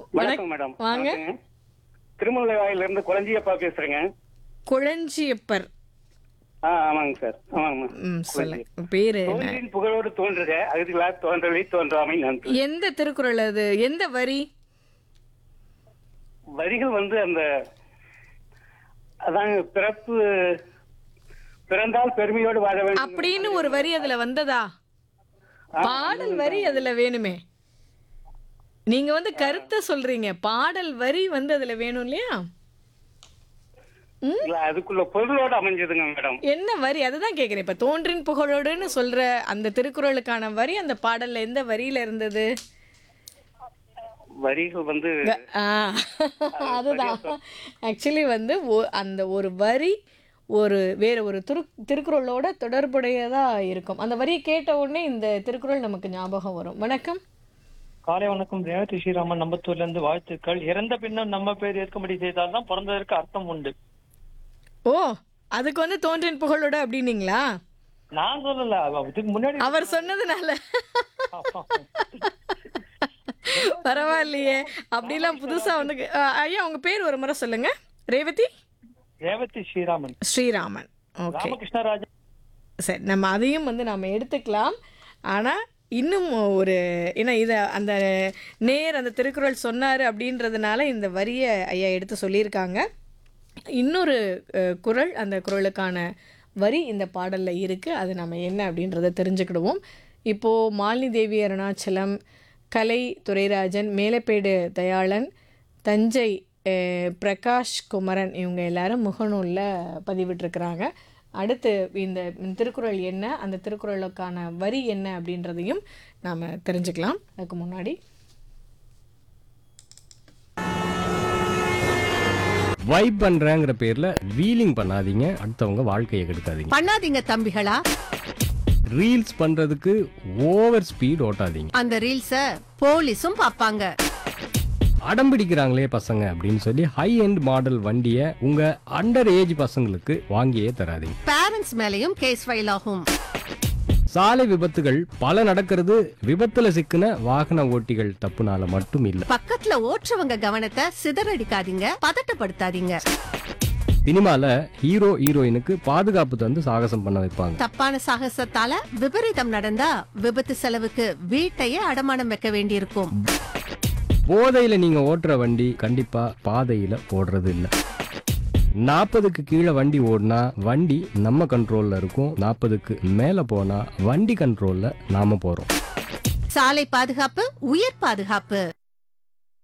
வணக்கம் மேடம் வாங்க. வணக்கங்க. திருமலை வாயில இருந்து குழஞ்சியப்பா பேசுறேங்க குழஞ்சியப்பர் ஆ ஆமாங்க சார் ஆமாங்க ம் சொல்லுங்க பேரு என்ன தோன்றின் புகழோடு தோன்றுக அகதிகளா தோன்றலை தோன்றாமை நன்று எந்த திருக்குறள் அது எந்த வரி வரிகள் வந்து அந்த அதாங்க பிறப்பு பிறந்தால் பெருமையோடு வாழ வேண்டும் அப்படின்னு ஒரு வரி அதுல வந்ததா பாடல் வரி அதுல வேணுமே நீங்க வந்து கருத்தை சொல்றீங்க பாடல் வரி வந்து அதுல வேணும் இல்லையா இல்ல அதுக்குள்ள பொருளோடு அமைஞ்சதுங்க மேடம் என்ன வரி அதுதான் கேக்குறேன் இப்ப தோன்றின் புகழோடுன்னு சொல்ற அந்த திருக்குறளுக்கான வரி அந்த பாடல்ல எந்த வரியில இருந்தது வரிகள் வந்து ஆ, அதுதான் ஆக்சுவலி வந்து ஒ- அந்த ஒரு வரி ஒரு வேற ஒரு திரு திருக்குறளோட தொடர்புடையதா இருக்கும் அந்த வரியை கேட்ட உடனே இந்த திருக்குறள் நமக்கு ஞாபகம் வரும் வணக்கம் காலை வணக்கம் ரேவதி ஸ்ரீராமன் நம்பத்தூர்ல இருந்து வாழ்த்துக்கள் இறந்த பின்னும் நம்ம பேர் ஏற்கும்படி செய்தால்தான் பிறந்ததற்கு அர்த்தம் உண்டு ஓ அதுக்கு வந்து தோன்றின் புகழோட அப்படின்னீங்களா நான் சொல்லல அவ இதுக்கு முன்னாடி அவர் சொன்னதுனால பரவாயில்லையே அப்படிலாம் புதுசா வந்து அ, ஐயா உங்க பேர் ஒரு முறை சொல்லுங்க ரேவதி ரேவதி ஸ்ரீராமன் ஸ்ரீராமன் ஓகே ராமகிருஷ்ணராஜன் சரி நம்ம அதையும் வந்து நம்ம எடுத்துக்கலாம் ஆனால் இன்னும் ஒரு ஏன்னா இதை அந்த நேர் அந்த திருக்குறள் சொன்னார் அப்படின்றதுனால இந்த வரியை ஐயா எடுத்து சொல்லியிருக்காங்க இன்னொரு அஹ், குறள் அந்த குறளுக்கான வரி இந்த பாடலில் இருக்குது அது நம்ம என்ன அப்படின்றத தெரிஞ்சுக்கிடுவோம் இப்போது மாலினி தேவி அருணாச்சலம் கலை துரைராஜன் மேலப்பேடு தயாளன் தஞ்சை அஹ், பிரகாஷ் குமரன் இவங்க எல்லாரும் முகநூலில் பதிவிட்டிருக்கிறாங்க அடுத்து இந்த திருக்குறள் என்ன அந்த திருக்குறளுக்கான வரி என்ன அப்படின்றதையும் நாம் தெரிஞ்சுக்கலாம் அதுக்கு முன்னாடி வைப் பண்றேங்கிற பேர்ல வீலிங் பண்ணாதீங்க அடுத்தவங்க வாழ்க்கையை கெடுக்காதீங்க பண்ணாதீங்க தம்பிகளா ரீல்ஸ் பண்றதுக்கு ஓவர் ஸ்பீட் ஓட்டாதீங்க அந்த ரீல்ஸ போலீஸும் பாப்பாங்க அடம் பிடிக்கிறாங்களே பசங்க அப்படின்னு சொல்லி ஹை எண்ட் மாடல் வண்டியை உங்க அண்டர் ஏஜ் பசங்களுக்கு வாங்கியே தராதீங்க பேரண்ட்ஸ் மேலயும் கேஸ் ஃபைல் ஆகும் சாலை விபத்துகள் பல நடக்கிறது விபத்துல சிக்கின வாகன ஓட்டிகள் தப்புனால மட்டும் இல்ல பக்கத்துல ஓட்டுறவங்க கவனத்தை சிதறடிக்காதீங்க பதட்டப்படுத்தாதீங்க சினிமால ஹீரோ ஹீரோயினுக்கு பாதுகாப்பு தந்து சாகசம் பண்ண வைப்பாங்க தப்பான சாகசத்தால விபரீதம் நடந்தா விபத்து செலவுக்கு வீட்டையே அடமானம் வைக்க வேண்டியிருக்கும் போதையில நீங்க ஓட்டுற வண்டி கண்டிப்பா பாதையில போடுறது இல்ல நாற்பதுக்கு கீழே வண்டி ஓடினா வண்டி நம்ம கண்ட்ரோல்ல இருக்கும் நாற்பதுக்கு மேல போனா வண்டி கண்ட்ரோல்ல நாம போறோம் சாலை பாதுகாப்பு உயிர் பாதுகாப்பு